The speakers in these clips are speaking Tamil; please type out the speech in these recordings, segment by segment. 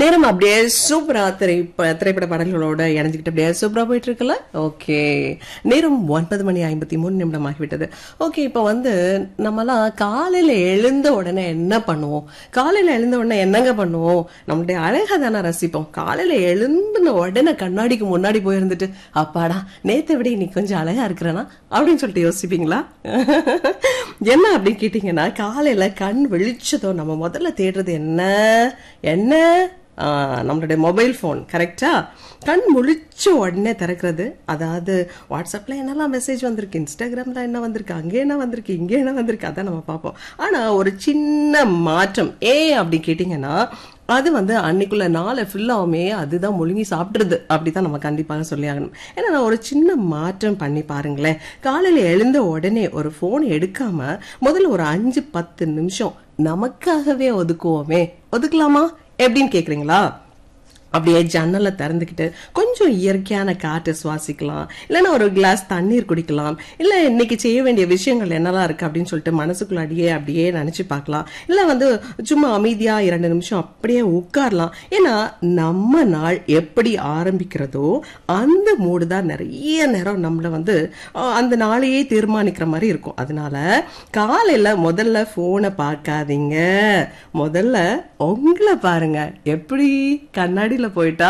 நேரம் அப்படியே சூப்பரா திரை திரைப்பட பாடல்களோட இணைஞ்சுக்கிட்டு அப்படியே சூப்பரா போயிட்டு இருக்குல்ல ஓகே நேரம் ஒன்பது மணி ஐம்பத்தி மூணு நிமிடம் ஆகிவிட்டது ஓகே இப்போ வந்து நம்மலாம் காலையில எழுந்த உடனே என்ன பண்ணுவோம் காலையில எழுந்த உடனே என்னங்க பண்ணுவோம் நம்மளுடைய அழகை தானே ரசிப்போம் காலையில எழுந்தின உடனே கண்ணாடிக்கு முன்னாடி போயிருந்துட்டு அப்பாடா நேத்தை விட இன்னைக்கு கொஞ்சம் அழகா இருக்கிறேனா அப்படின்னு சொல்லிட்டு யோசிப்பீங்களா என்ன அப்படின்னு கேட்டீங்கன்னா காலையில கண் வெளிச்சதோ நம்ம முதல்ல தேடுறது என்ன என்ன ஆ, நம்மளுடைய மொபைல் ஃபோன் கரெக்டா கண் முழிச்ச உடனே திறக்கிறது அதாவது வாட்ஸ்அப்ல என்னெல்லாம் மெசேஜ் வந்திருக்கு இன்ஸ்டாகிராம்ல என்ன வந்திருக்கு அங்கே என்ன வந்திருக்கு இங்கே என்ன வந்திருக்கு அதான் நம்ம பார்ப்போம் ஆனா ஒரு சின்ன மாற்றம் ஏ அப்படி கேட்டிங்கன்னா அது வந்து அன்னைக்குள்ள நாளை ஃபுல்லாவுமே அதுதான் முழுங்கி சாப்பிட்றது அப்படிதான் நம்ம கண்டிப்பாக சொல்லி ஆகணும் ஏன்னா நான் ஒரு சின்ன மாற்றம் பண்ணி பாருங்களேன் காலையில எழுந்த உடனே ஒரு ஃபோன் எடுக்காம முதல்ல ஒரு அஞ்சு பத்து நிமிஷம் நமக்காகவே ஒதுக்குவோமே ஒதுக்கலாமா எப்படின்னு கேக்குறீங்களா அப்படியே ஜன்னலை திறந்துக்கிட்டு கொஞ்சம் இயற்கையான காற்று சுவாசிக்கலாம் இல்லைன்னா ஒரு கிளாஸ் தண்ணீர் குடிக்கலாம் இல்லை இன்னைக்கு செய்ய வேண்டிய விஷயங்கள் என்னெல்லாம் இருக்கு அப்படின்னு சொல்லிட்டு மனசுக்குள்ள அடியே அப்படியே நினைச்சு பார்க்கலாம் இல்லை வந்து சும்மா அமைதியா இரண்டு நிமிஷம் அப்படியே உட்காரலாம் ஏன்னா நம்ம நாள் எப்படி ஆரம்பிக்கிறதோ அந்த மூடு தான் நிறைய நேரம் நம்மள வந்து அஹ், அந்த நாளையே தீர்மானிக்கிற மாதிரி இருக்கும் அதனால காலையில முதல்ல போனை பார்க்காதீங்க முதல்ல உங்களை பாருங்க எப்படி கண்ணாடியில போயிட்டா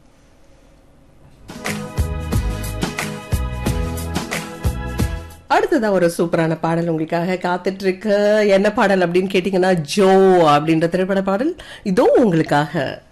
அடுத்ததா ஒரு சூப்பரான பாடல் உங்களுக்காக காத்துட்டு இருக்கு என்ன பாடல் அப்படின்னு கேட்டீங்கன்னா ஜோ அப்படின்ற திரைப்பட பாடல் இதோ உங்களுக்காக